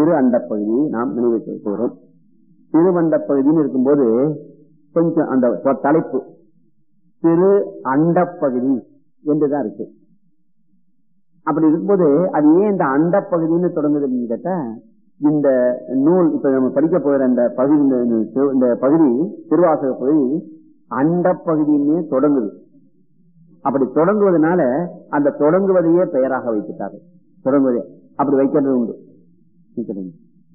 திரு அண்டப்பகுதியை நாம் நினைவு செய்கிறோம் திருவண்ட பகுதின்னு இருக்கும்போது கொஞ்சம் அந்த தொ- தலைப்பு திரு அண்டப்பகுதி என்றுதான் இருக்கு அப்படி இருக்கும்போது அது ஏன் இந்த அண்டப்பகுதின்னு தொடங்குதுன்னு கேட்டா இந்த நூல் இப்ப நம்ம படிக்க போகிற இந்த பகுதி இந்த- இந்த திரு- இந்த பகுதி திருவாசக பகுதி அண்டப்பகுதின்னே தொடங்குது அப்படி தொடங்குவதனால அந்த தொடங்குவதையே பெயராக வைத்துட்டார்கள் தொடங்குவதே அப்படி வைக்கிறது உண்டு வைக்கிறது.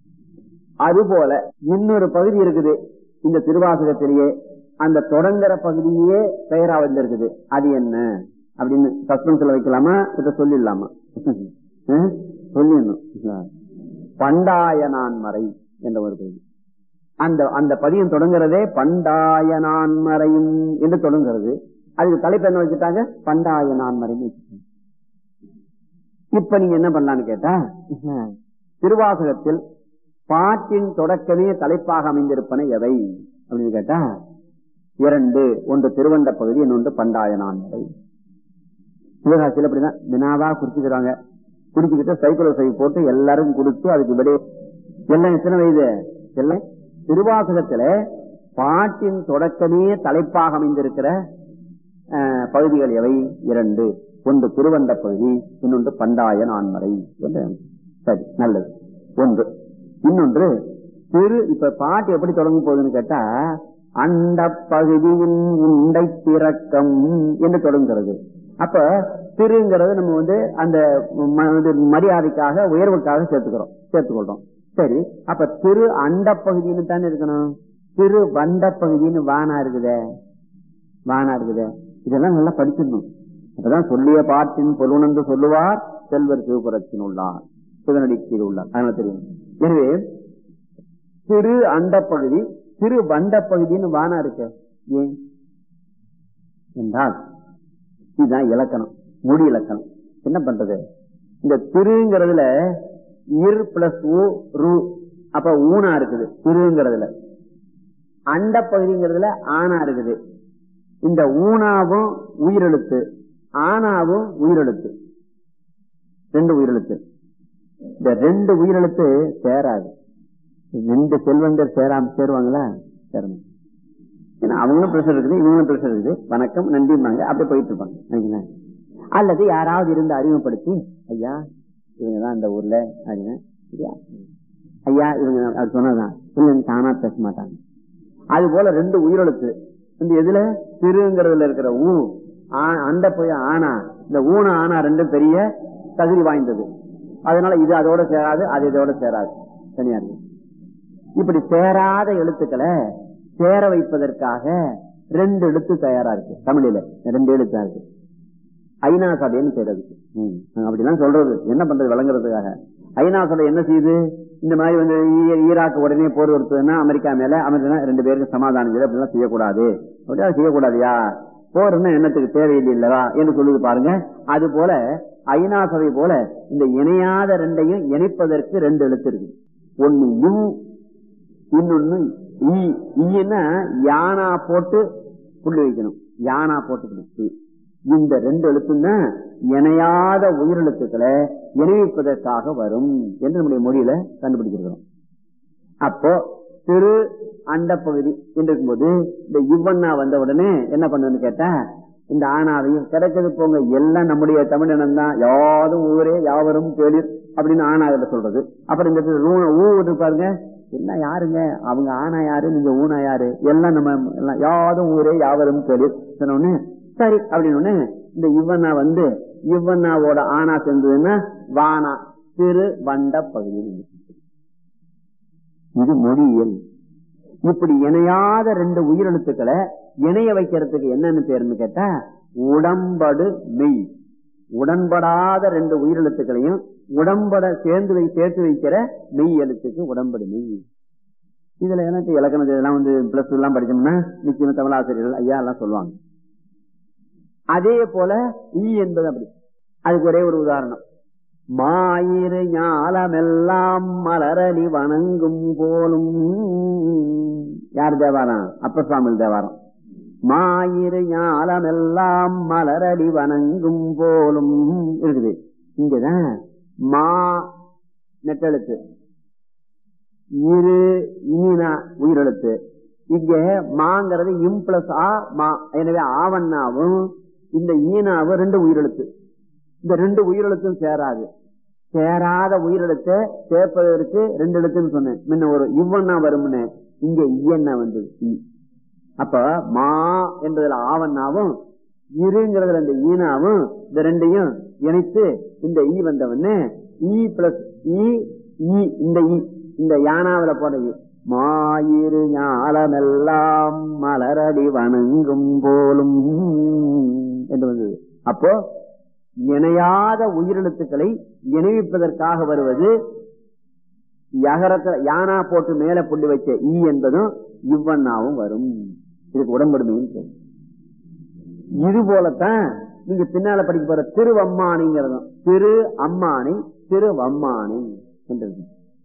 அதுபோல இன்னொரு பகுதி இருக்குது இந்த திருவாசகத்திலேயே அந்த தொடங்குற பகுதியே பெயரா வந்திருக்குது அது என்ன அப்படின்னு சஸ்பென்ஸ்ல வைக்கலாமா இத சொல்லிடலாமா ஹம்? சொல்லிடணும் பண்டாய நான்மறை என்ற ஒரு பகுதி அந்த அந்த பதியம் தொடங்குறதே பண்டாய நான்மறையும் என்று தொடங்குறது அதுக்கு தலைப்பு என்ன வச்சுட்டாங்க பண்டாய நான்மறைன்னு வச்சுட்டாங்க இப்ப நீங்க என்ன பண்ணலாம்னு கேட்டா திருவாசகத்தில் பாட்டின் தொடக்கமே தலைப்பாக அமைந்திருப்பன எவை அப்படின்னு கேட்டா இரண்டு ஒன்று திருவண்ட பகுதி இன்னொன்று பண்டாய நான்மறை சிவகாசியில் அப்படிதான் வினாவா குறிச்சுக்கிறாங்க குறிச்சுக்கிட்டு சைக்கிள் சை போட்டு எல்லாரும் கொடுத்து அதுக்கு விடைய எல்லாம் எத்தனை வயது எல்லாம் திருவாசகத்துல பாட்டின் தொடக்கமே தலைப்பாக அமைந்திருக்கிற அஹ், பகுதிகள் எவை இரண்டு ஒன்று திருவண்ட பகுதி இன்னொன்று பண்டாய நான்மறை என்று சரி நல்லது ஒன்று இன்னொன்று திரு இப்ப பாட்டு எப்படி தொடங்க போகுதுன்னு கேட்டா அண்ட பகுதியின் உண்டை திறக்கம் என்று தொடங்குகிறது அப்ப திருங்கிறது நம்ம வந்து அந்த ம- இது மரியாதைக்காக உயர்வுக்காக சேர்த்துக்கிறோம் சேர்த்துக்கொள்றோம் சரி அப்ப திரு அண்ட பகுதின்னு தானே இருக்கணும் திரு வண்ட பகுதின்னு வானா இருக்குதே வானா இருக்குதே இதெல்லாம் நல்லா படிச்சிடணும் அப்பதான் சொல்லிய பாட்டின் பொருணந்து சொல்லுவார் செல்வர் சிவபுரத்தின் உள்ளார் சிவனடி கீழ் உள்ளார் அதனால தெரியும் எனவே திரு அண்டப்பகுதி திரு வண்டப்பகுதின்னு வானா இருக்கு ஏன் என்றால் இதுதான் இலக்கணம் மொழி இலக்கணம் என்ன பண்றது இந்த திருங்கிறதுல இர் பிளஸ் ஊ ரு அப்ப ஊனா இருக்குது திருங்கிறதுல அண்ட பகுதிங்கிறதுல ஆனா இருக்குது இந்த ஊனாவும் உயிரெழுத்து ஆனாவும் உயிரெழுத்து ரெண்டு உயிரெழுத்து இந்த ரெண்டு உயிரெழுத்து சேராது ரெண்டு செல்வந்தர் சேராம சேருவாங்களா சேரணும் ஏன்னா அவங்களும் பிரஷர் இருக்குது இவங்களும் பிரஷர் இருக்குது வணக்கம் நன்றிம்பாங்க அப்படியே போயிட்டு இருப்பாங்க சரிங்களா? அல்லது யாராவது இருந்து அறிமுகப்படுத்தி ஐயா இவங்க தான் இந்த ஊர்ல அப்படின்னு சரியா? ஐயா இவங்க அப்படி சொன்னதான் இல்லை தானா பேச மாட்டாங்க அது போல ரெண்டு உயிரெழுத்து இந்த எதுல திருங்கிறதுல இருக்கிற ஊ ஆ- அந்த போய் ஆனா இந்த ஊன ஆனா ரெண்டும் பெரிய தகுதி வாய்ந்தது அதனால இது அதோட சேராது அது இதோட சேராது தனியா இருக்கு இப்படி சேராத எழுத்துக்களை சேர வைப்பதற்காக ரெண்டு எழுத்து தயாரா இருக்கு தமிழில ரெண்டு எழுத்தா இருக்கு ஐநா சபைன்னு பேர் அதுக்கு ம். அப்படிலாம் சொல்றது என்ன பண்றது விளங்குறதுக்காக ஐநா சபை என்ன செய்யுது இந்த மாதிரி வந்து ஈ- ஈராக் உடனே போர் கொடுத்ததுன்னா அமெரிக்கா மேல அமெரிக்கா ரெண்டு பேருக்கு சமாதானம் செய்து அப்படிலாம் செய்யக்கூடாது அப்படியா செய்யக்கூடாதுயா போர்னா என்னத்துக்கு தேவையில்லை இல்லவா என்று சொல்லுது பாருங்க அது போல ஐநா சபை போல இந்த இணையாத ரெண்டையும் இணைப்பதற்கு ரெண்டு எழுத்து இருக்கு ஒன்னு யூ இன்னொன்னு ஈ ஈன்னா யானா போட்டு புள்ளி வைக்கணும் யானா போட்டு புள்ளி இந்த ரெண்டு எழுத்தும் தான் இணையாத உயிரெழுத்துக்களை இணைவிப்பதற்காக வரும் என்று நம்முடைய மொழியில கண்டுபிடிச்சிருக்கிறோம் அப்போ திரு அண்டப்பகுதி என்று இருக்கும்போது இந்த இவ்வண்ணா வந்த உடனே என்ன பண்ணுன்னு கேட்டா இந்த ஆணாவையும் கிடைச்சது போங்க எல்லாம் நம்முடைய தமிழினம் தான் யாரும் ஊரே யாவரும் கேளிர் அப்படின்னு ஆணாவில சொல்றது அப்புறம் இந்த இடத்துல ஊ- ஊ இருக்கு பாருங்க என்ன யாருங்க அவங்க ஆனா யாரு நீங்க ஊனா யாரு எல்லாம் நம்ம எல்லாம் யாரும் ஊரே யாவரும் கேளிர் சொன்ன உடனே சரி அப்படின்னு உடனே இந்த இவ்வண்ணா வந்து இவ்வண்ணாவோட ஆணா சேர்ந்ததுன்னா வானா திரு வண்ட பகுதி இது மொழியியல் இப்படி இணையாத ரெண்டு உயிரெழுத்துக்களை இணைய வைக்கிறதுக்கு என்னன்னு பேருன்னு கேட்டா உடம்படு மெய் உடன்படாத ரெண்டு உயிரெழுத்துக்களையும் உடம்பட சேர்ந்து வை சேர்த்து வைக்கிற மெய் எழுத்துக்கு உடம்படு மெய் இதுல எனக்கு இலக்கணம் இதெல்லாம் வந்து பிளஸ் எல்லாம் படிச்சோம்னா நிச்சயமா தமிழாசிரியர்கள் ஐயா எல்லாம் சொல்லுவாங்க அதே போல ஈ என்பது அப்படி அதுக்கு ஒரே ஒரு உதாரணம் மாயிரு ஞாலமெல்லாம் மலரடி வணங்கும் போலும் யார் தேவாரம் அப்பசாமில் தேவாரம் மாயிரு ஞாலமெல்லாம் மலரடி வணங்கும் போலும் இருக்குது இங்கதான் மா நெட்டெழுத்து இரு ஈனா உயிரெழுத்து இங்க மாங்கிறது இம் பிளஸ் ஆ மா எனவே ஆவண்ணாவும் இந்த ஈனாவும் ரெண்டு உயிரெழுத்து இந்த ரெண்டு உயிரெழுத்தும் சேராது சேராத உயிரெழுத்தை சேர்ப்பதற்கு ரெண்டு எழுத்துன்னு சொன்னேன் முன்ன ஒரு இவ்வண்ணா வரும்னு இங்க இயன்னா வந்தது இ. அப்ப மா என்பதுல ஆவண்ணாவும் இருங்கிறதுல இந்த ஈனாவும் இந்த ரெண்டையும் இணைத்து இந்த ஈ வந்தவொடனே இ பிளஸ் இ ஈ இந்த ஈ இந்த யானாவில போன ஈ மாயிரு ஞாலமெல்லாம் மலரடி வணங்கும் போலும் என்று வந்தது அப்போ இணையாத உயிரெழுத்துக்களை இணைவிப்பதற்காக வருவது யகரத்துல யானா போட்டு மேல புள்ளி வச்ச ஈ என்பதும் இவ்வண்ணாவும் வரும் இதுக்கு உடம்படுமையும் பேரு. இது போலத்தான் நீங்க பின்னால படிக்க போற திருவம்மானிங்கிறதும் திரு அம்மானை திருவம்மானை என்றது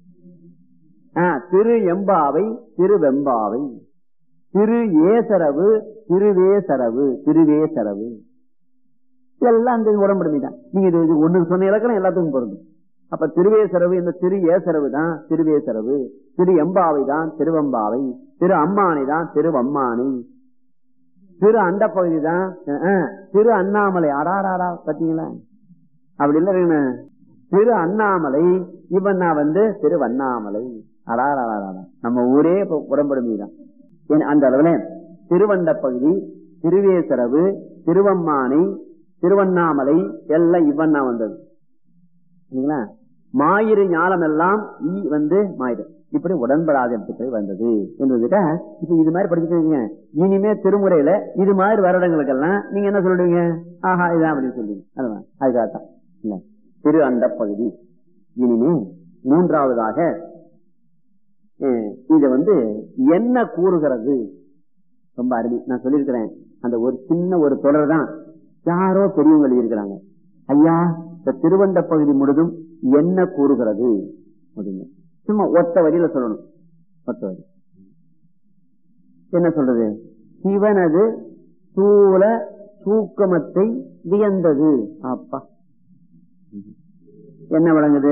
ஆ, திரு எம்பாவை திருவெம்பாவை திரு ஏசரவு திருவேசரவு திருவேசரவு இதெல்லாம் அந்த உடம்புடுமை தான் நீங்க இது இது ஒண்ணு சொன்ன இலக்கணம் எல்லாத்துக்கும் பொருந்தும் அப்ப திருவேசரவு இந்த திரு ஏசரவு தான் திருவேசரவு திரு எம்பாவை தான் திருவம்பாவை திரு அம்மானை தான் திருவம்மானை திரு அண்ட பகுதி தான் திரு அண்ணாமலை அடாராடா பாத்தீங்களா அப்படி இல்ல வேணு. திரு அண்ணாமலை இவன் நான் வந்து திரு வண்ணாமலை அடாராடா நம்ம ஊரே இப்ப உடம்படுமை தான் ஏன் அந்த அளவுல திருவண்ட பகுதி திருவேசரவு திருவம்மானை திருவண்ணாமலை எல்லாம் இவண்ணா வந்தது சரிங்களா மாயிரு ஞாலம் எல்லாம் ஈ வந்து மாயிடு இப்படி உடன்படாத எழுத்துக்கள் வந்தது என்பதுகிட்ட இப்ப இது மாதிரி படிச்சுக்கோங்க இனிமே திருமுறையில இது மாதிரி வருடங்களுக்கெல்லாம் நீங்க என்ன சொல்லுவீங்க ஆஹா இதான் அப்படின்னு சொல்லுவீங்க அதுதான் அதுக்காகத்தான் இல்ல திரு அண்ட பகுதி இனிமே மூன்றாவதாக அஹ், இது வந்து என்ன கூறுகிறது ரொம்ப அருமை நான் சொல்லியிருக்கிறேன் அந்த ஒரு சின்ன ஒரு தொடர் தான் யாரோ பெரியவங்க எழுதியிருக்கிறாங்க ஐயா இந்த திருவண்ட பகுதி முழுதும் என்ன கூறுகிறது அப்படின்னு சும்மா ஒத்த வரியில சொல்லணும் ஒத்த வரி என்ன சொல்றது சிவனது சூல சூக்கமத்தை வியந்தது அப்பா என்ன விளங்குது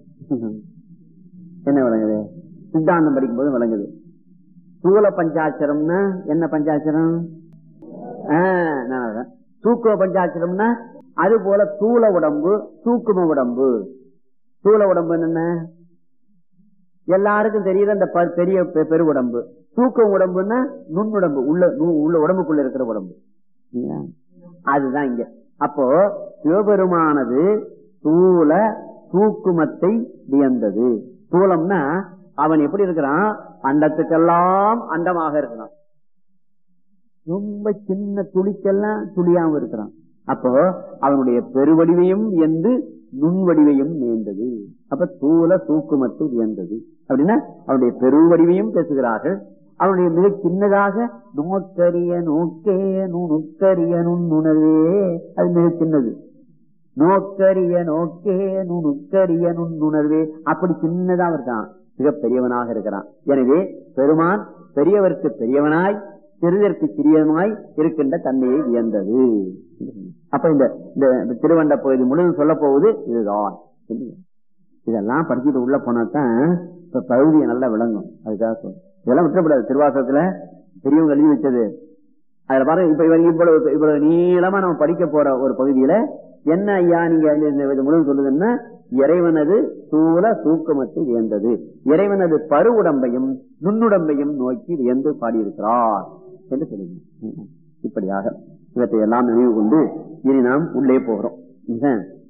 என்ன விளங்குது சித்தாந்தம் படிக்கும்போது விளங்குது சூல பஞ்சாட்சரம்னா என்ன பஞ்சாட்சரம் ஆ, நான் அதான். சூக்கும பஞ்சாட்சரம்னா அது போல தூள உடம்பு சூக்கும உடம்பு தூள உடம்பு என்ன எல்லாருக்கும் தெரியுது அந்த ப- பெரிய பெ- பெரு உடம்பு தூக்கம் உடம்புன்னா நுண்ணுடம்பு உள்ள நு- உள்ள உடம்புக்குள்ள இருக்கிற உடம்பு சரிங்களா? அதுதான் இங்க அப்போ சிவபெருமானது தூள தூக்குமத்தை வியந்தது தூளம்னா அவன் எப்படி இருக்கிறான் அண்டத்துக்கெல்லாம் அண்டமாக இருக்கிறான் ரொம்ப சின்ன துளிக்கெல்லாம் துளியாம இருக்கிறான் அப்போ அவனுடைய பெருவடிவையும் எந்து நுண்வடிவையும் நேர்ந்தது அப்ப தூல தூக்குமத்தை வியந்தது அப்படின்னா அவனுடைய பெருவடிவையும் பேசுகிறார்கள் அவனுடைய மிக சின்னதாக நோக்கரிய நோக்கே நுணுக்கரிய நுண்ணுணர்வே அது மிக சின்னது நோக்கரிய நோக்கே நுணுக்கரிய நுண்ணுணர்வே அப்படி சின்னதா இருக்கான் மிக பெரியவனாக இருக்கிறான் எனவே பெருமான் பெரியவருக்கு பெரியவனாய் சிறிதற்கு சிறியவனாய் இருக்கின்ற தன்மையை வியந்தது அப்ப இந்த இந்த- இந்த திருவண்ட பகுதி முழுவதும் சொல்ல போவது இதுதான் இதெல்லாம் படிச்சுட்டு உள்ள போனாதான் இப்ப பகுதியை நல்லா விளங்கும் அதுக்காக சொல்றேன் இதெல்லாம் விட்டுறப்படாது திருவாசகத்துல பெரியவங்க எழுதி வச்சது அதுல பாருங்க இப்ப இவங்க இவ்வளவு இவ்வளவு நீளமா நம்ம படிக்க போற ஒரு பகுதியில என்ன ஐயா நீங்க இந்த- இந்த இது முழுவதும் சொல்லுதுன்னா இறைவனது சூல சூக்கமத்தை வியந்தது இறைவனது பரு உடம்பையும் நுண்ணுடம்பையும் நோக்கி வியந்து பாடியிருக்கிறார் என்று சொல்லுங்க இப்படியாக இவற்றை எல்லாம் நினைவு கொண்டு இனி நாம் உள்ளே போகிறோம் மிக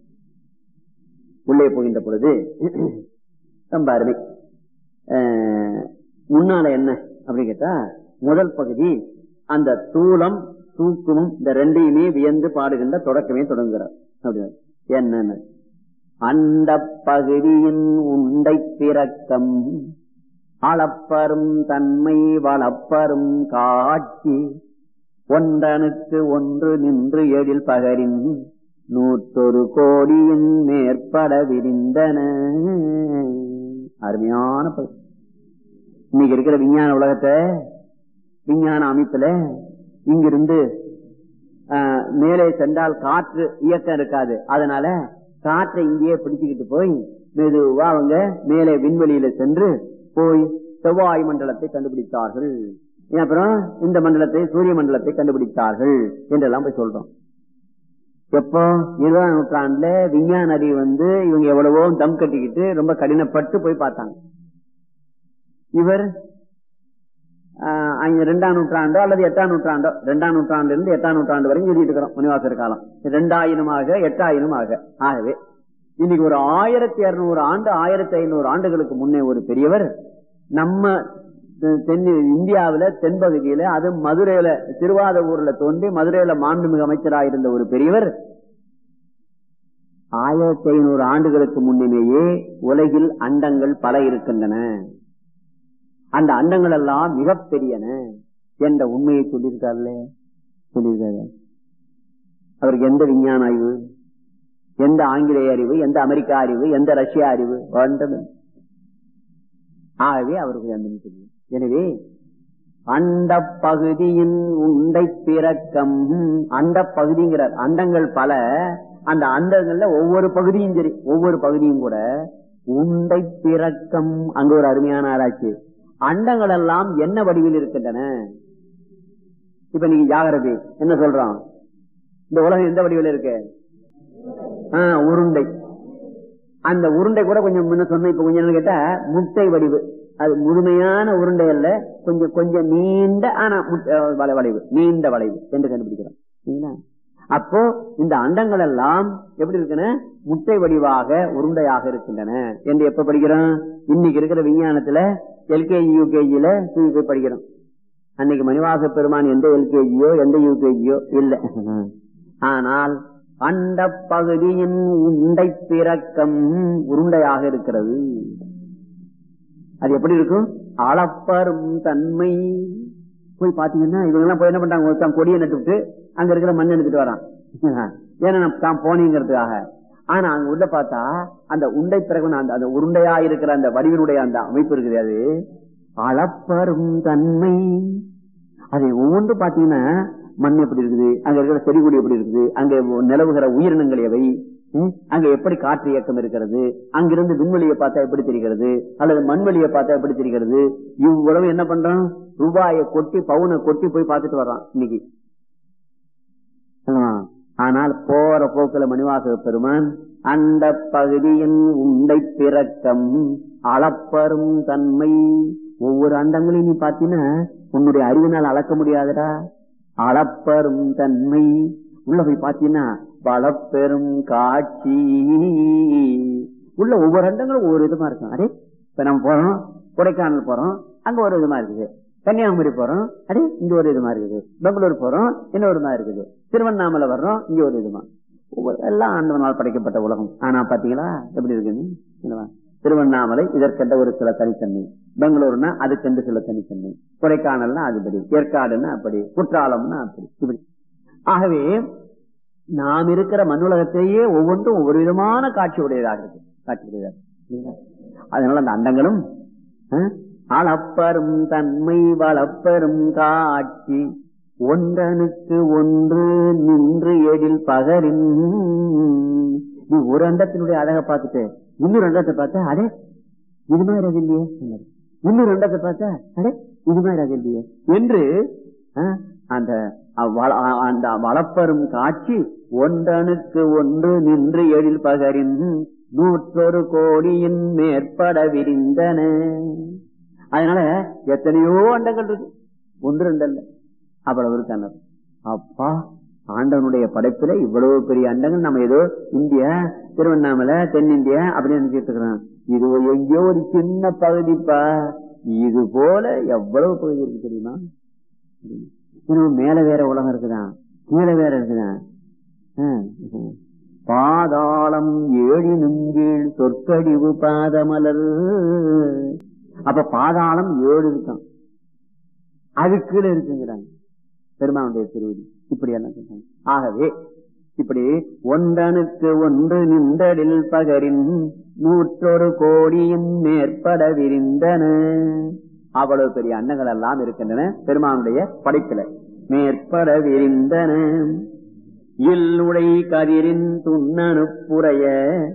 உள்ளே போகின்ற பொழுது ரொம்ப அருமை அஹ், முன்னால என்ன அப்படின்னு கேட்டா முதல் பகுதி அந்த தூளம் தூக்கமும் இந்த ரெண்டையுமே வியந்து பாடுகின்ற தொடக்கமே தொடங்குகிறார் அப்படின்னா என்னன்னு அந்த பகுதியின் உண்டை பிறக்கம் அளப்பரும் தன்மை வளப்பரும் காட்சி ஒன்றனுக்கு ஒன்று நின்று எழில் பகரின் நூற்றொரு கோடியின் மேற்பட விரிந்தன அருமையான பகுதி. இன்னைக்கு இருக்கிற விஞ்ஞான உலகத்தை விஞ்ஞான அமைப்புல இங்கிருந்து ஆஹ், மேலே சென்றால் காற்று இயக்கம் இருக்காது அதனால காற்றை இங்கேயே பிடிச்சுக்கிட்டு போய் மெதுவா அவங்க மேலே விண்வெளியில சென்று போய் செவ்வாய் மண்டலத்தை கண்டுபிடித்தார்கள் அப்புறம் இந்த மண்டலத்தை சூரிய மண்டலத்தை கண்டுபிடித்தார்கள் என்றெல்லாம் போய் சொல்றோம் எப்போ இருபதாம் நூற்றாண்டுல விஞ்ஞான அறிவு வந்து இவங்க எவ்வளவோ தம் கட்டிக்கிட்டு ரொம்ப கடினப்பட்டு போய் பார்த்தாங்க இவர் ரெண்டாம் நூற்றாண்டோ அல்லது எட்டாம் நூற்றாண்டோ ரெண்டாம் நூற்றாண்டு இருந்து எட்டாம் நூற்றாண்டு வரைக்கும் எழுதிட்டு இருக்கிறோம் முனிவாசர் காலம் ரெண்டாயிரமாக எட்டாயிரம் ஆக ஆகவே இன்னைக்கு ஒரு ஆயிரத்தி இருநூறு ஆண்டு ஆயிரத்தி ஐநூறு ஆண்டுகளுக்கு முன்னே ஒரு பெரியவர் நம்ம தென் இந்தியாவில தென்பகுதியில அது மதுரையில திருவாத ஊர்ல தோன்றி மதுரையில மாண்புமிகு அமைச்சராக இருந்த ஒரு பெரியவர் ஆயிரத்தி ஐநூறு ஆண்டுகளுக்கு முன்னமேயே உலகில் அண்டங்கள் பல இருக்கின்றன அந்த அண்டங்கள் எல்லாம் மிகப்பெரியன என்ற உண்மையை சொல்லியிருக்காருல்ல சொல்லியிருக்காரு அவருக்கு எந்த விஞ்ஞான அறிவு எந்த ஆங்கிலேய அறிவு எந்த அமெரிக்கா அறிவு எந்த ரஷ்யா அறிவு வேண்டும் ஆகவே அவருக்கு அந்த தெரியும் எனவே அண்ட பகுதியின் உண்டை பிறக்கம் அண்ட பகுதிங்கிறார் அண்டங்கள் பல அந்த அண்டங்கள்ல ஒவ்வொரு பகுதியும் சரி ஒவ்வொரு பகுதியும் கூட உண்டை பிறக்கம் அங்க ஒரு அருமையான ஆராய்ச்சி அண்டங்கள் எல்லாம் என்ன வடிவில் இருக்கின்றன இப்ப நீங்க ஜாகிரதை என்ன சொல்றோம் இந்த உலகம் எந்த வடிவில் இருக்கு உருண்டை அந்த உருண்டை கூட கொஞ்சம் முன்ன சொன்ன இப்ப கொஞ்சம் கேட்டா முட்டை வடிவு அது முழுமையான உருண்டை அல்ல கொஞ்சம் கொஞ்சம் நீண்ட ஆனா வளைவு நீண்ட வளைவு என்று கண்டுபிடிக்கிறோம் அப்போ இந்த அண்டங்கள் எல்லாம் எப்படி இருக்குன்னு முட்டை வடிவாக உருண்டையாக இருக்கின்றன என்று எப்ப படிக்கிறோம் இன்னைக்கு இருக்கிற விஞ்ஞானத்துல எல்கேஜி யூகேஜில போய் படிக்கிறோம் அன்னைக்கு மணிவாச பெருமான் எந்த எல்கேஜியோ எந்த யூகேஜியோ இல்ல ஆனால் அண்ட பகுதியின் உண்டை பிறக்கம் உருண்டையாக இருக்கிறது அது எப்படி இருக்கும் அளப்பரும் தன்மை போய் பாத்தீங்கன்னா இவங்க எல்லாம் போய் என்ன பண்றாங்க ஒருத்தன் கொடியை நட்டுவிட்டு அங்க இருக்கிற மண் எடுத்துட்டு வரான் ஏன்னா தான் போனீங்கிறதுக்காக ஆனா அங்க உள்ள பார்த்தா அந்த உண்டை பிறகு அந்த அந்த உருண்டையா இருக்கிற அந்த வடிவினுடைய அந்த அமைப்பு இருக்குது அது அளப்பரும் தன்மை அது ஒவ்வொன்று பாத்தீங்கன்னா மண் எப்படி இருக்குது அங்க இருக்கிற செடி கொடி எப்படி இருக்குது அங்க நிலவுகிற உயிரினங்கள் எவை அங்க எப்படி காற்று இயக்கம் இருக்கிறது அங்கிருந்து விண்வெளியை பார்த்தா எப்படி தெரிகிறது அல்லது மண்வெளியை பார்த்தா எப்படி தெரிகிறது இவ்வளவு என்ன பண்றான் ரூபாயை கொட்டி பவுனை கொட்டி போய் பார்த்துட்டு வர்றான் இன்னைக்கு ஆனால் போற போக்குல மணிவாசக பெருமான் அந்த பகுதியின் உண்டை பிறக்கம் அளப்பரும் தன்மை ஒவ்வொரு அண்டங்களையும் நீ பாத்தீங்கன்னா உன்னுடைய அறிவினால் அளக்க முடியாதடா அளப்பரும் தன்மை உள்ள போய் பாத்தீங்கன்னா வளப்பெரும் காட்சி உள்ள ஒவ்வொரு அண்டங்களும் ஒவ்வொரு விதமா இருக்கும் அடே இப்ப நம்ம போறோம் கொடைக்கானல் போறோம் அங்க ஒரு விதமா இருக்குது கன்னியாகுமரி போறோம் அடே இங்க ஒரு விதமா இருக்குது பெங்களூர் போறோம் இன்னொரு விதமா இருக்குது திருவண்ணாமலை வர்றோம் இங்க ஒரு விதமா எல்லாம் ஆண்டவனால் படைக்கப்பட்ட உலகம் ஆனா பாத்தீங்களா எப்படி இருக்குன்னு திருவண்ணாமலை இதற்கென்ற ஒரு சில தனித்தன்மை பெங்களூர்னா அதுக்கென்று சில தனித்தன்மை கொடைக்கானல்னா அதுபடி ஏற்காடுன்னா அப்படி குற்றாலம்னா அப்படி இப்படி ஆகவே நாம் இருக்கிற மண்ணுலகத்தையே ஒவ்வொன்றும் ஒவ்வொரு விதமான காட்சி உடையதாக இருக்கு காட்சி உடையதாக அதனால அந்த அண்டங்களும் அளப்பரும் தன்மை வளப்பெரும் காட்சி ஒன்றனுக்கு ஒன்று நின்று எழில் பகரின் நீ ஒரு அண்டத்தினுடைய அழகை பார்த்துட்டு இன்னொரு அண்டத்தை பார்த்தா அடே இது மாதிரி அது இல்லையே இன்னொரு அண்டத்தை பார்த்தா அடே இது மாதிரி அது இல்லையே என்று அந்த அந்த வளப்பெரும் காட்சி ஒன்றனுக்கு ஒன்று நின்று எழில் பகரின் நூற்றொரு கோடியின் மேற்பட விரிந்தன அதனால எத்தனையோ அண்டங்கள் இருக்கு ஒன்று ரெண்டு அல்ல அவ்வளவு இருக்கான அப்பா ஆண்டவனுடைய படைப்புல இவ்வளவு பெரிய அண்டங்கள் நம்ம ஏதோ இந்தியா திருவண்ணாமலை தென்னிந்தியா அப்படின்னு நினைச்சிட்டு இருக்கிறோம் இது எங்கேயோ ஒரு சின்ன பகுதிப்பா இது போல எவ்வளவு பகுதி இருக்கு தெரியுமா இன்னும் மேல வேற உலகம் இருக்குதான் கீழே வேற இருக்குதான் பாதாளம் ஏழினும் கீழ் சொற்கடிவு பாதமலர் அப்ப பாதாளம் ஏழு இருக்கான் அது கீழே இருக்குங்கிறாங்க பெருமானுடைய திருவடி இப்படி எல்லாம் சொல்றாங்க ஆகவே இப்படி ஒன்றனுக்கு ஒன்று நின்றடில் பகரின் நூற்றொரு கோடியின் மேற்பட விரிந்தன அவ்வளவு பெரிய அன்னங்கள் எல்லாம் இருக்கின்றன பெருமானுடைய படைப்பில மேற்பட விரிந்தன இல்லுடை கதிரின் துண்ணனுப்புறைய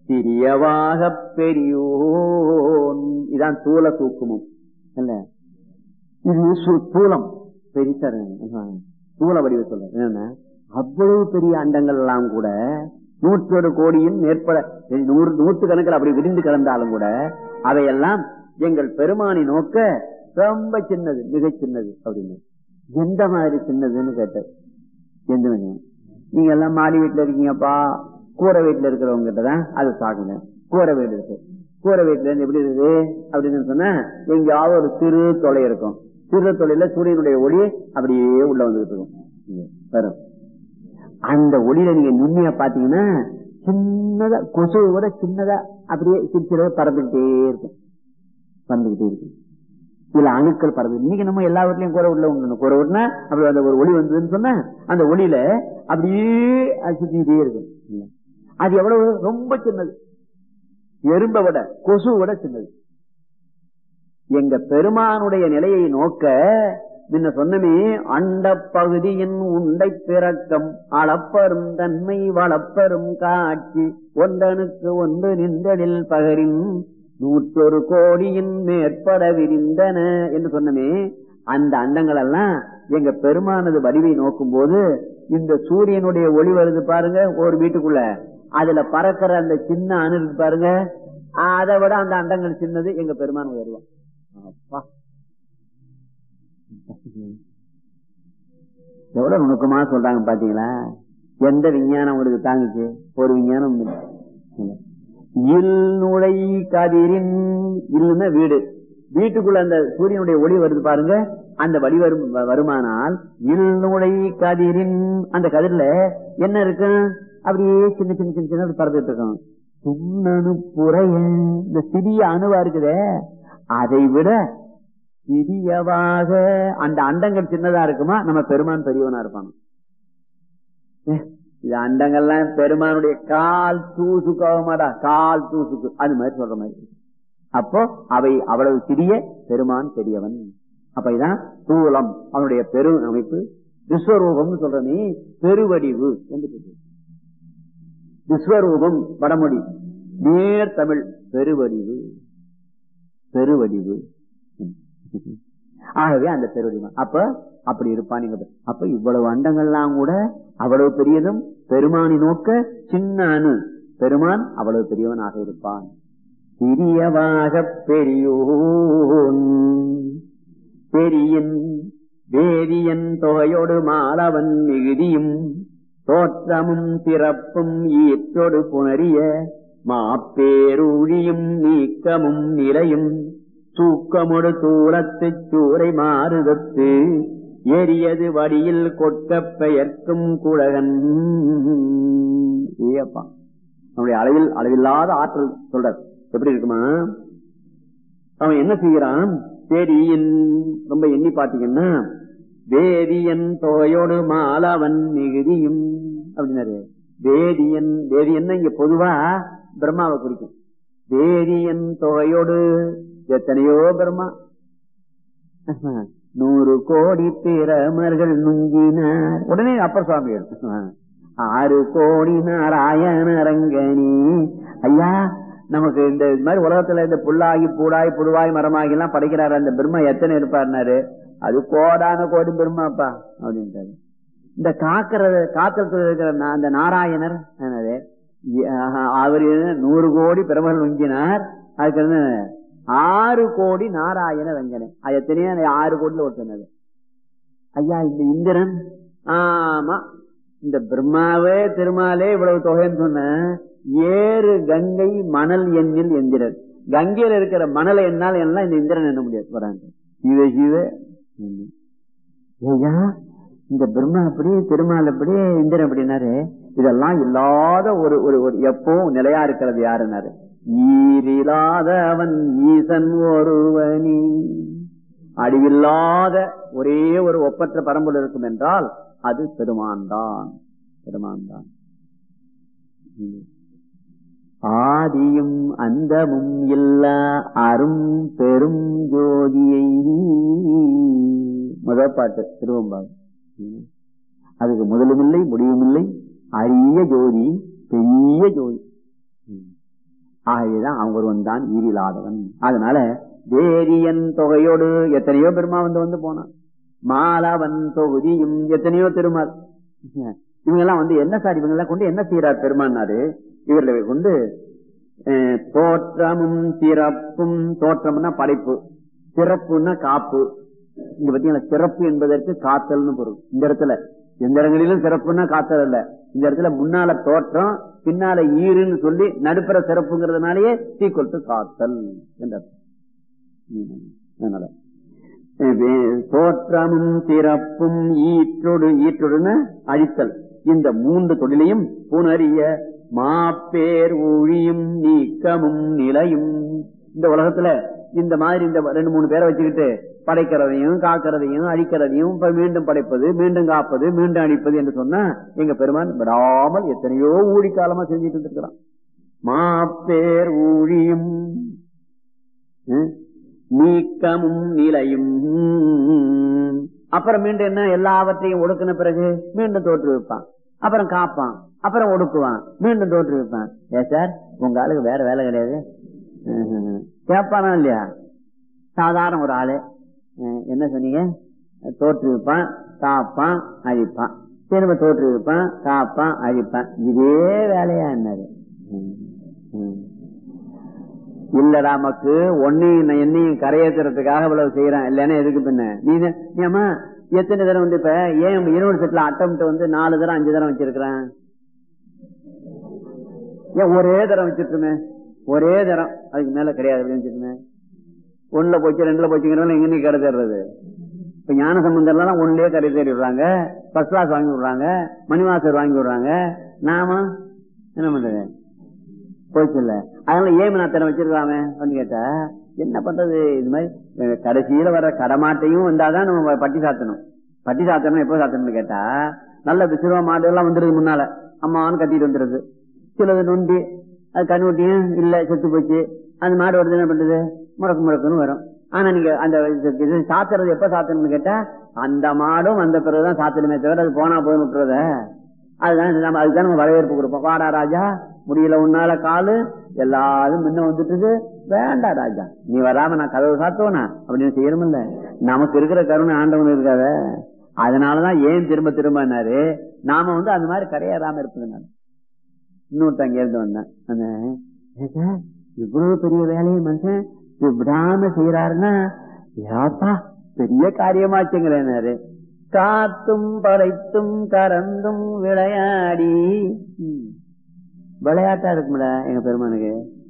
சிறியவாக பெரியோன் இதான் தூல தூக்குமும் இல்ல இது சு- தூலம் பெரிசா தூள வடிவ சொல்ற என்னன்னா அவ்வளவு பெரிய அண்டங்கள் எல்லாம் கூட நூற்றொரு கோடியின் மேற்பட நூறு நூற்று கணக்கில் அப்படி விரிந்து கிடந்தாலும் கூட அவையெல்லாம் எங்கள் பெருமானை நோக்க ரொம்ப சின்னது மிக சின்னது அப்படின்னு எந்த மாதிரி சின்னதுன்னு கேட்டார் எந்த மாதிரி? நீங்க எல்லாம் மாடி வீட்டுல இருக்கீங்கப்பா கூரை வீட்டுல இருக்கிறவங்க கிட்ட தான் அதை சாக்குங்க கூரை வீடு இருக்கு கூரை வீட்டுல இருந்து எப்படி இருக்குது அப்படின்னு சொன்னா எங்கேயாவது ஒரு சிறு தொலை இருக்கும் சிறு தொலைல சூரியனுடைய ஒளி அப்படியே உள்ள வந்துட்டு இருக்கும் இங்க வரும் அந்த ஒளியில நீங்க நுண்ணியா பாத்தீங்கன்னா சின்னதா கொசு கூட சின்னதா அப்படியே சிரிச்சிட பறந்துகிட்டே இருக்கும் பறந்துகிட்டே இருக்கு இதுல அணுக்கள் பறந்து இன்னைக்கு நம்ம எல்லா வீட்லயும் கூரை வீட்டுல உண்டு கூரை வீட்டுனா அப்படி அந்த ஒரு ஒளி வந்ததுன்னு சொன்னா அந்த ஒளியில அப்படியே அது சுத்திக்கிட்டே இருக்கும் இல்ல. அது எவ்வளவு ரொம்ப சின்னது எறும்பை விட கொசு விட சின்னது எங்க பெருமானுடைய நிலையை நோக்க முன்ன சொன்னமே அண்ட பகுதியின் உண்டை பிறக்கம் அளப்பரும் தன்மை வளப்பெரும் காட்சி ஒன்றனுக்கு ஒன்று நின்றலில் பகரின் நூற்றொரு கோடியின் மேற்பட விரிந்தன என்று சொன்னமே அந்த அண்டங்கள் எல்லாம் எங்க பெருமானது வடிவை நோக்கும் போது இந்த சூரியனுடைய ஒளி வருது பாருங்க ஒரு வீட்டுக்குள்ள அதுல பறக்கிற அந்த சின்ன அணு இருக்கு பாருங்க அதை விட அந்த அண்டங்கள் சின்னது எங்க பெருமான் உயர்வான் அப்பா எவ்வளவு நுணுக்கமா சொல்றாங்க பாத்தீங்களா எந்த விஞ்ஞானம் உங்களுக்கு தாங்குச்சு ஒரு விஞ்ஞானம் இல்லை. இல்லை. இல் நுழை கதிரின் இல்லுன்னா வீடு வீட்டுக்குள்ள அந்த சூரியனுடைய ஒளி வருது பாருங்க அந்த வழி வரும் வ- வருமானால் இல் நுழை கதிரின் அந்த கதிரில என்ன இருக்கு அப்படியே சின்ன சின்ன சின்ன சின்ன பறந்துட்டு இருக்கும் துண்ணணு புறைய இந்த சிறிய அணுவா இருக்குதே அதை விட சிறியவாக அந்த அண்டங்கள் சின்னதா இருக்குமா நம்ம பெருமான் பெரியவனா இருப்பாங்க ஏ, இது அண்டங்கள்லாம் பெருமானுடைய கால் தூசுக்கு ஆகுமாடா கால் தூசுக்கு அது மாதிரி சொல்ற மாதிரி அப்போ அவை அவ்வளவு சிறிய பெருமான் பெரியவன் அப்ப இதான் தூலம் அவனுடைய பெரு அமைப்பு விஸ்வரூபம் சொல்றனே பெருவடிவு என்று சொல்றது. விஸ்வரூபம் வடமொழி நேர் தமிழ் பெருவடிவு பெருவடிவு ஆகவே அந்த பெருவடிவம் அப்ப அப்படி இருப்பான் நீங்க அப்ப இவ்வளவு அண்டங்கள்லாம் கூட அவ்வளவு பெரியதும் பெருமானி நோக்க சின்ன அணு பெருமான் அவ்வளவு பெரியவனாக இருப்பான் சிறியவாக பெரியோன் பெரியன் வேதியன் தொகையோடு மாலவன் மிகுதியும் தோற்றமும் சிறப்பும் ஈற்றொடு புணரிய மாப்பேரூழியும் நீக்கமும் நிலையும் தூக்கமொடு தூளத்துச் சூறை மாறுதத்து எரியது வடியில் கொட்க பெயர்க்கும் குழகன் ஏப்பா அவனுடைய அளவில் அளவில்லாத ஆற்றல் சொல்ற எப்படி இருக்குமா அவன் என்ன செய்யறான் பெரியன் ரொம்ப எண்ணி பாத்தீங்கன்னா வேதியன் தோயோடு மாலவன் மிகுதியும் அப்படின்னாரு வேதியன் வேதியன் இங்க பொதுவா பிரம்மாவை குறிக்கும் வேதியன் தொகையோடு எத்தனையோ பிரம்மா நூறு கோடி பிரமர்கள் நுங்கினார் உடனே அப்பர் சுவாமி ஆறு கோடி நாராயண ரங்கனி ஐயா நமக்கு இந்த இது மாதிரி உலகத்துல இந்த புல்லாகி பூடாய் புழுவாய் மரமாகி எல்லாம் படைக்கிறாரு அந்த பிரம்மா எத்தனை இருப்பாருனாரு அது கோடான கோடி பிரம்மாப்பா அப்படின்ட்டாரு இந்த காக்கிறது காத்திரத்துல இருக்கிற நா- அந்த நாராயணர் என்னது அவர் நூறு கோடி பிரமர்கள் நுங்கினார் அதுக்கு வந்து ஆறு கோடி நாராயண ரங்கனே அது எத்தனையோ அந்த ஆறு கோடியில ஒரு சொன்னது ஐயா இந்த இந்திரன் ஆமா இந்த பிரம்மாவே திருமாலே இவ்வளவு தொகைன்னு சொன்ன ஏறு கங்கை மணல் எண்ணில் எந்திரன் கங்கையில இருக்கிற மணலை என்னால் எல்லாம் இந்த இந்திரன் எண்ண முடியாது வராங்க சிவ சிவ ம். ஐயா இந்த பிரம்மா எப்படி திருமால் எப்படி இந்திரன் எப்படின்னாரு இதெல்லாம் இல்லாத ஒரு ஒரு ஒரு எப்பவும் நிலையா இருக்கிறது யாருன்னாரு ஈரில்லாதவன் ஈசன் ஒருவனி அழிவில்லாத ஒரே ஒரு ஒப்பற்ற பரம்பொருள் இருக்கும் என்றால் அது பெருமான் தான் பெருமான் தான் ஆதியும் அந்தமும் இல்லா அரும் பெரும் ஜோதியை முதல் பாட்டு திருவம்பாடு அதுக்கு முதலும் இல்லை முடிவும் இல்லை அரிய ஜோதி பெரிய ஜோதி ஆகவேதான் அவன் ஒருவன் தான் ஈரில்லாதவன் அதனால வேரியன் தொகையோடு எத்தனையோ பெருமா வந்து வந்து போனான் மாலவன் தொகுதியும் எத்தனையோ திருமால் இவங்க எல்லாம் வந்து என்ன சார் இவங்க எல்லாம் கொண்டு என்ன செய்யறார் பெருமானாரு இவர்களை கொண்டு அஹ், தோற்றமும் சிறப்பும் தோற்றம்னா படைப்பு சிறப்புன்னா காப்பு இங்க பாத்தீங்களா சிறப்பு என்பதற்கு காத்தல்னு பொருள் இந்த இடத்துல எந்த இடங்களிலும் சிறப்புன்னா காத்தல் இல்ல இந்த இடத்துல முன்னால தோற்றம் பின்னால ஈருன்னு சொல்லி நடுப்புற சிறப்புங்கிறதுனாலயே சீக்குவல் டு காத்தல் என்ற அர்த்தம். ம், அதனால அஹ் வே- தோற்றமும் சிறப்பும் ஈற்றொடு ஈற்றொடுன்னு அழித்தல் இந்த மூன்று தொழிலையும் புணரிய மாப்பேர் ஒழியும் நீக்கமும் நிலையும் இந்த உலகத்துல இந்த மாதிரி இந்த ரெண்டு மூணு பேரை வச்சுக்கிட்டு படைக்கிறதையும் காக்கிறதையும் அழிக்கிறதையும் இப்ப மீண்டும் படைப்பது மீண்டும் காப்பது மீண்டும் அழிப்பது என்று சொன்னா எங்க பெருமான் விடாமல் எத்தனையோ ஊழி காலமா செஞ்சுட்டு இருந்திருக்கிறான் மாப்பேர் ஊழியும் ம், நீக்கமும் நிலையும் அப்புறம் மீண்டும் என்ன எல்லாவற்றையும் ஒடுக்கின பிறகு மீண்டும் தோற்று வைப்பான் அப்புறம் காப்பான் அப்புறம் ஒடுக்குவான் மீண்டும் தோற்று வைப்பான் ஏ சார் உங்க ஆளுக்கு வேற வேலை கிடையாது ம்ஹும். கேட்பானா இல்லையா சாதாரண ஒரு ஆளு அஹ், என்ன சொன்னீங்க தோற்று வைப்பான் காப்பான் அழிப்பான் திரும்ப தோற்று வைப்பான் காப்பான் அழிப்பான் இதே வேலையா என்னது ம், ம். இல்லடா மக்கு ஒன்னையும் என்னையும் கரையேற்றுறதுக்காக இவ்வளவு செய்யறான் இல்லன்னா எதுக்கு பின்ன நீ தான்- ஏம்மா எத்தனை தரம் வந்து இப்ப ஏன் யூனிவர்சிட்டியில அட்டம் வந்து நாலு தரம் அஞ்சு தரம் வச்சிருக்கிறான் ஏன் ஒரே தரம் வச்சிருக்குமே ஒரே தரம் அதுக்கு மேல கிடையாது அப்படின்னு வச்சிருக்கேன் ஒண்ணுல போச்சு ரெண்டுல போச்சுங்கிறவங்க எங்க நீ கடை தேடுறது இப்ப ஞான சம்பந்தர்லாம் ஒன்னுலயே கடை தேடி விடுறாங்க ஃபர்ஸ்ட் கிளாஸ் வாங்கி விடுறாங்க மணிவாசர் வாங்கி விடுறாங்க நாம என்ன பண்றது போச்சு இல்ல அதனால ஏன் நான் தினம் வச்சிருக்கலாமே அப்படின்னு கேட்டா என்ன பண்றது இது மாதிரி அஹ், கடைசியில வர கடமாட்டையும் வந்தாதான் நம்ம பட்டி சாத்தணும் பட்டி சாத்தணும் எப்போ சாத்தணும்னு கேட்டா நல்ல விசிறுவா மாடு எல்லாம் வந்துருது முன்னால அம்மான்னு கட்டிட்டு வந்துருது சிலது நொண்டி அது கண்ணுட்டியும் இல்ல செத்து போச்சு அந்த மாடு வருது என்ன பண்றது முடக்கு முடக்குன்னு வரும் ஆனா நீங்க அந்த இது- இது சாத்துறது எப்ப சாத்தணும்னு கேட்டா அந்த மாடும் வந்த பிறகுதான் சாத்தணுமே தவிர அது போனா போய் விட்டுறத அதுதான் நம்ம அதுதான் நம்ம வரவேற்பு கொடுப்போம் வாடா ராஜா முடியல உன்னால காலு எல்லாரும் முன்ன வந்துட்டுது வேண்டாம் ராஜா நீ வராம நான் கதவு சாத்துவனா அப்படின்னு செய்யணுமில்ல நமக்கு இருக்கிற கருணை ஆண்டவன் இருக்காத அதனாலதான் ஏன் திரும்ப திரும்பினாரு நாம வந்து அந்த மாதிரி கரையேறாம இருப்பதுனால இன்னொருத்த அங்க இருந்து வந்தேன் அந்த "ஏ சார், இவ்வளவு பெரிய வேலையை மனுஷன் இப்படி விடாம செய்யறாருன்னா ஏப்பா பெரிய காரியமாச்சுங்களேனாரு காத்தும் படைத்தும் கறந்தும் விளையாடி ம். விளையாட்டா இருக்கும்ல எங்க பெருமானுக்கு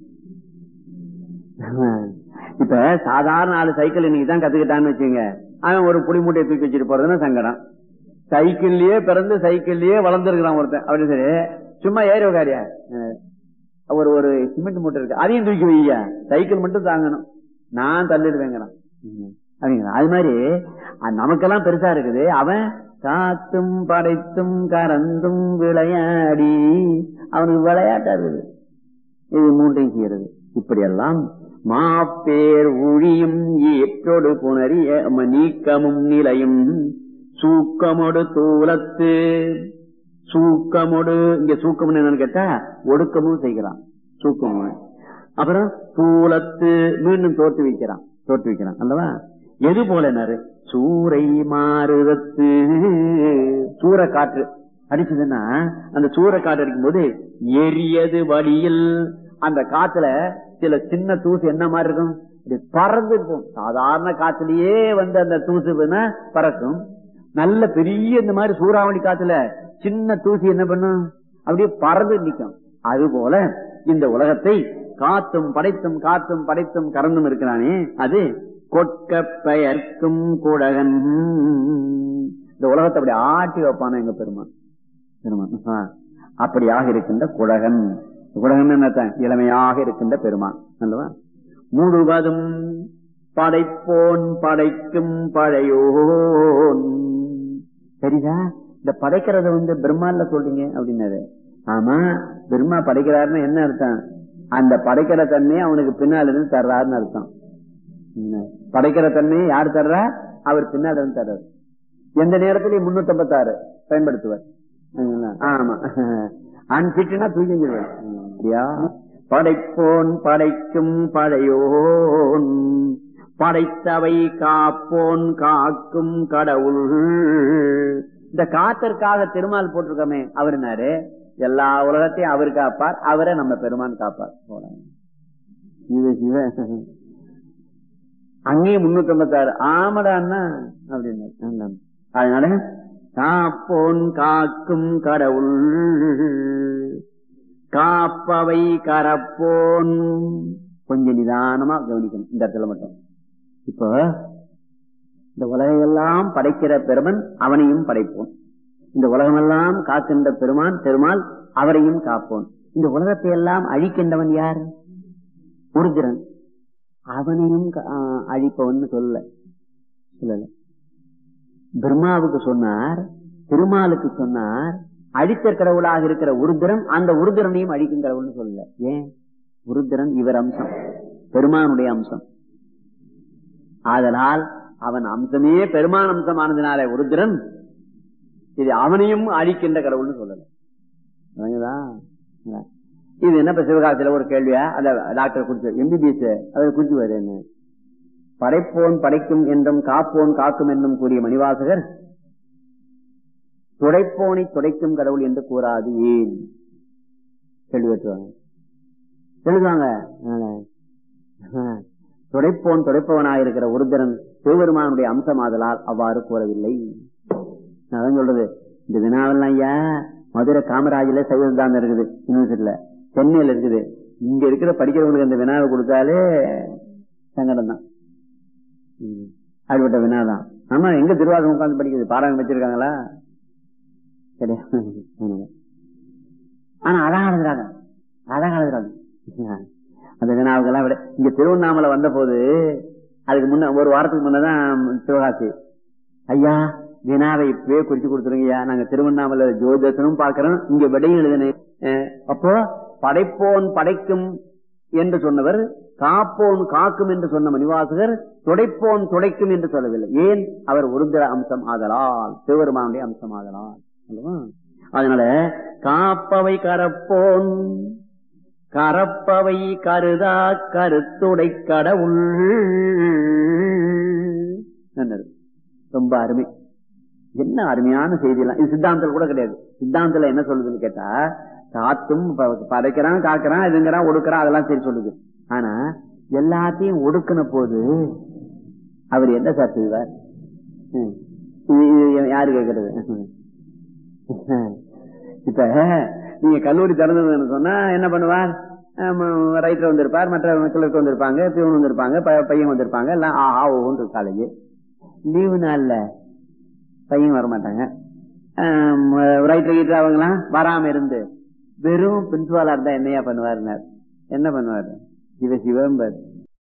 இப்ப சாதாரண ஆளு சைக்கிள் இன்னைக்கு தான் கத்துக்கிட்டான்னு வச்சுங்க அவன் ஒரு புளி மூட்டையை தூக்கி வச்சுட்டு போறதுன்னா சங்கடம் சைக்கிள்லயே பிறந்து சைக்கிள்லயே வளர்ந்துருக்கிறான் ஒருத்தன் அப்படி சரி சும்மா ஏறி உக்காரியா ஒரு ஒரு சிமெண்ட் மூட்டை இருக்கு அதையும் தூக்கி வையா சைக்கிள் மட்டும் தாங்கணும் நான் தள்ளிடுவேங்கிறான் அப்படிங்கிறான் அது மாதிரி அஹ், நமக்கெல்லாம் பெருசா இருக்குது அவன் காத்தும் படைத்தும் கறந்தும் விளையாடி அவனுக்கு விளையாட்டா இருக்குது இது மூன்றையும் செய்யறது இப்படியெல்லாம் மாப்பேர் ஊழியும் ஏற்றோடு புணரிய ம- நீக்கமும் நிலையும் சூக்கமொடு தூலத்து சூக்கமொடு இங்க சூக்கம் என்னன்னு கேட்டா ஒடுக்கமும் செய்கிறான் சூக்கமும் அப்புறம் தூலத்து மீண்டும் தோற்று வைக்கிறான் தோற்று வைக்கிறான் அல்லவா எது போலனாரு சூறை மாறுதத்து சூற காற்று அடிச்சதுன்னா அந்த சூற காற்று அடிக்கும் போது எரியது வழியில் அந்த காத்துல சில சின்ன தூசு என்ன மாதிரி இருக்கும் இப்படி பறந்து இருக்கும் சாதாரண காத்துலயே வந்து அந்த தூசு வேணா பறக்கும் நல்ல பெரிய இந்த மாதிரி சூறாவளி காத்துல சின்ன தூசி என்ன பண்ணும் அப்படியே பறந்து நிக்கும் அது போல இந்த உலகத்தை காத்தும் படைத்தும் காத்தும் படைத்தும் கறந்தும் இருக்கிறானே அது கொட்க பெயர்க்கும் குடகன் இந்த உலகத்தை அப்படி ஆட்டி வைப்பான எங்க பெருமான் பெருமான் ஆ. அப்படியாக இருக்கின்ற குடகன் குடகன் என்ன இளமையாக இருக்கின்ற பெருமான் அல்லவா முழுவதும் படைப்போன் படைக்கும் பழையோன் சரிதா இந்த படைக்கிறத வந்து பிரம்மால சொல்றீங்க அப்படின்னாரு ஆமா பிரம்மா படைக்கிறாருன்னு என்ன அர்த்தம் அந்த படைக்கிற தன்மையை அவனுக்கு பின்னால இருந்து தர்றாருன்னு அர்த்தம் என்ன? படைக்கிற தன்மையை யார் தர்றா அவர் பின்னால இருந்து தர்றாரு எந்த நேரத்திலையும் முன்னூத்தி ஐம்பத்தாறு பயன்படுத்துவார் சரிங்களா? ஆமா அன்பிட்னா தூக்கிடுவார் அப்படியா படைப்போன் படைக்கும் படையோன் படைத்தவை காப்போன் காக்கும் கடவுள் இந்த காத்திற்காக திருமால் போட்டிருக்கமே அவர் என்னாரு எல்லா உலகத்தையும் அவர் காப்பார் அவரை நம்ம பெருமான் காப்பார் போலாம். சிவ சிவ அங்கேயும் முன்னூத்தி ஐம்பத்தாறு ஆமடான்னா அப்படின்னு அதனால காப்போன் காக்கும் கடவுள் காப்பவை கரப்போன் கொஞ்சம் நிதானமா கவனிக்கணும் இந்த இடத்துல மட்டும் இப்போ இந்த உலகையெல்லாம் படைக்கிற பெருமன் அவனையும் படைப்போம் இந்த உலகமெல்லாம் காக்கின்ற பெருமான் பெருமாள் அவரையும் காப்போன் இந்த உலகத்தை எல்லாம் அழிக்கின்றவன் யார் உருதிரன் அவனையும் க- ஆ, அழிப்பவன் சொல்லல சொல்லல பிரம்மாவுக்கு சொன்னார் திருமாலுக்கு சொன்னார் அழித்த கடவுளாக இருக்கிற உருதிரன் அந்த உருதிரனையும் அழிக்கும் கடவுள்னு சொல்லல ஏன் உருதிரன் இவர் அம்சம் பெருமானுடைய அம்சம் ஆதலால் அவன் அம்சமே பெருமான் அம்சமானதுனால உருதிரன் இது அவனையும் அழிக்கின்ற கடவுள்னு சொல்லல விளங்குதா? இது என்ன இப்ப சிவகாசியில ஒரு கேள்வியா அந்த டாக்டர் குறிச்சு எம்பிபிஎஸ் அவர் குறிச்சு என்ன படைப்போன் படைக்கும் என்றும் காப்போன் காக்கும் என்றும் கூறிய மணிவாசகர் துடைப்போனை துடைக்கும் கடவுள் என்று கூறாது ஏன் கேள்வி கேட்டுவாங்க எழுதுவாங்க அதனால, ஆஹ், துடைப்போன் துடைப்பவனாயிருக்கிற உருதரன் சிவபெருமானுடைய அம்சமாதலால் அவ்வாறு கூறவில்லை நான் அதான் சொல்றது இந்த வினாவெல்லாம் ஐயா மதுரை காமராஜில சைவ சித்தாந்தம் இருக்குது யூனிவர்சிட்டியில சென்னையில இருக்குது இங்க இருக்கிற படிக்கிறவங்களுக்கு அந்த வினாவை கொடுத்தாலே சங்கடம் தான் அப்படிப்பட்ட வினாதான் ஆமா எங்க திருவாசகம் உட்கார்ந்து படிக்கிறது பாடம் வச்சிருக்காங்களா கிடையாது அதனால. ஆனா அழகா எழுதுறாங்க அழகா எழுதுறாங்க அந்த வினாவுக்கெல்லாம் விட இங்க திருவண்ணாமலை வந்த போது அதுக்கு முன்ன ஒரு வாரத்துக்கு முன்னதான் சிவகாசி ஐயா வினாவை இப்பவே குறிச்சு கொடுத்துருங்கய்யா நாங்க திருவண்ணாமலை ஜோதிடனும் பார்க்கிறோம் இங்க விடையும் எழுதினேன் அஹ் அப்போ படைப்போன் படைக்கும் என்று சொன்னவர் காப்போன் காக்கும் என்று சொன்ன மணிவாசகர் துடைப்போன் துடைக்கும் என்று சொல்லவில்லை ஏன் அவர் உருந்திர அம்சம் ஆதலால் சிவபெருமானுடைய அம்சம் ஆதலால் அல்லவா? அதனால காப்பவை கரப்போன் கரப்பவை கருதா கருத்துடை கடவுள் என்னது? ரொம்ப அருமை என்ன அருமையான செய்தி எல்லாம் இது சித்தாந்தத்தில் கூட கிடையாது சித்தாந்தத்துல என்ன சொல்லுதுன்னு கேட்டா காத்தும் ப- படைக்கிறான் காக்கிறான் இதுங்கிறான் ஒடுக்கிறான் அதெல்லாம் சரி சொல்லுது ஆனா எல்லாத்தையும் ஒடுக்கின போது அவர் என்ன சார் செய்வார் ம். இது இது யாரு கேக்குறது இப்ப நீங்க கல்லூரி திறந்ததுன்னு சொன்னா என்ன பண்ணுவார் ரைட்டர் வந்திருப்பார் மற்ற கிளர்க்கு வந்திருப்பாங்க பியூன் வந்திருப்பாங்க ப- பையன் வந்திருப்பாங்க எல்லாம் ஆ ஆ ஓன்று காலேஜ் லீவு நாள்ல பையன் வரமாட்டாங்க ரைட்டர் கீட்டர் அவங்கலாம் வராம இருந்து வெறும் பிரின்சிபாலா இருந்தா என்னையா பண்ணுவாருன்னார் என்ன பண்ணுவாரு சிவ சிவம்பர்